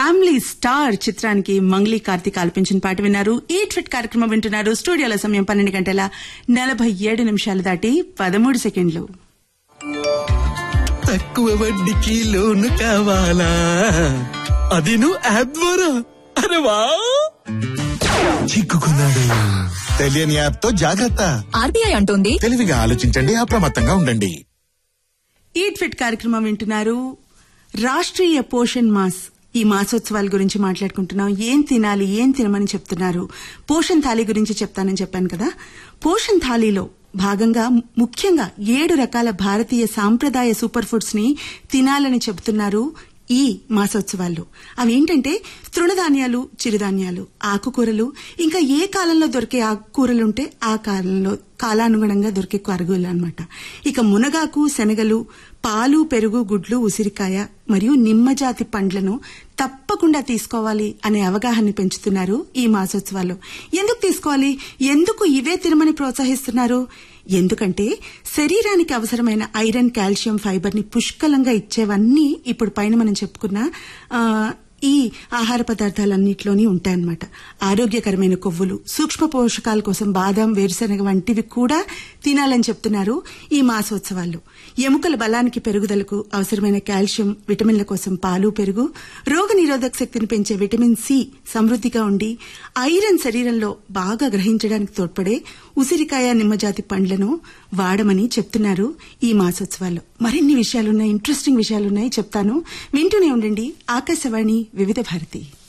family star చిత్రానికి మంగ్లీ కార్తిక్ ఆలపించిన పాట విన్నారు ఈట్ ఫిట్ కార్యక్రమం వింటున్నారు స్టూడియోల సమయం పన్నెండు గంటల నలభై ఏడు నిమిషాలు దాటి పదమూడు సెకండ్లు తక్కువ వడ్డీకి లోను కావాలా అది నువ్వు యాప్ ద్వారా అరే వా చిక్కుకున్నాడు తెలియని యాప్ తో జాగ్రత్త ఆర్బీఐ అంటోంది తెలివిగా ఆలోచించండి అప్రమత్తంగా ఉండండి ఈట్ ఫిట్ కార్యక్రమం వింటున్నారు రాష్ట్రీయ పోషణ్ మాస్ ఈ మాసోత్సవాల గురించి మాట్లాడుకుంటున్నాం ఏం తినాలి ఏం తినమని చెప్తున్నారు పోషణ్ థాలీ గురించి చెప్తానని చెప్పాను కదా పోషణ్ థాలీలో భాగంగా ముఖ్యంగా ఏడు రకాల భారతీయ సాంప్రదాయ సూపర్ ఫుడ్స్ ని తినాలని చెబుతున్నారు ఈ మాసోత్సవాల్లో అవి ఏంటంటే తృణధాన్యాలు చిరుధాన్యాలు ఆకుకూరలు ఇంకా ఏ కాలంలో దొరికే ఆకుకూరలుంటే ఆ కాలంలో కాలానుగుణంగా దొరికే కూరగాయలు అన్నమాట ఇక మునగాకు శనగలు పాలు పెరుగు గుడ్లు ఉసిరికాయ మరియు నిమ్మజాతి పండ్లను తప్పకుండా తీసుకోవాలి అనే అవగాహన పెంచుతున్నారు ఈ మాసోత్సవాల్లో ఎందుకు తీసుకోవాలి ఎందుకు ఇవే తినమని ప్రోత్సహిస్తున్నారు ఎందుకంటే శరీరానికి అవసరమైన ఐరన్ కాల్షియం ఫైబర్ ని పుష్కలంగా ఇచ్చేవన్నీ ఇప్పుడు పైన మనం చెప్పుకున్న ఆ, ఈ ఆహార పదార్థాలన్నింటిలోని ఉంటాయన్నమాట ఆరోగ్యకరమైన కొవ్వులు సూక్ష్మ పోషకాల కోసం బాదం వేరుశెనగ వంటివి కూడా తినాలని చెప్తున్నారు ఈ మాసోత్సవాల్లో ఎముకల బలానికి పెరుగుదలకు అవసరమైన కాల్షియం విటమిన్ల కోసం పాలు పెరుగు రోగ నిరోధక శక్తిని పెంచే విటమిన్ సి సమృద్ధిగా ఉండి ఐరన్ శరీరంలో బాగా గ్రహించడానికి తోడ్పడే ఉసిరికాయ నిమ్మజాతి పండ్లను వాడమని చెప్తున్నారు ఈ మాసోత్సవాల్లో మరిన్ని విషయాలున్నాయి ఇంట్రెస్టింగ్ విషయాలున్నాయి చెప్తాను వింటూనే ఉండండి ఆకాశవాణి వివిధ భారతి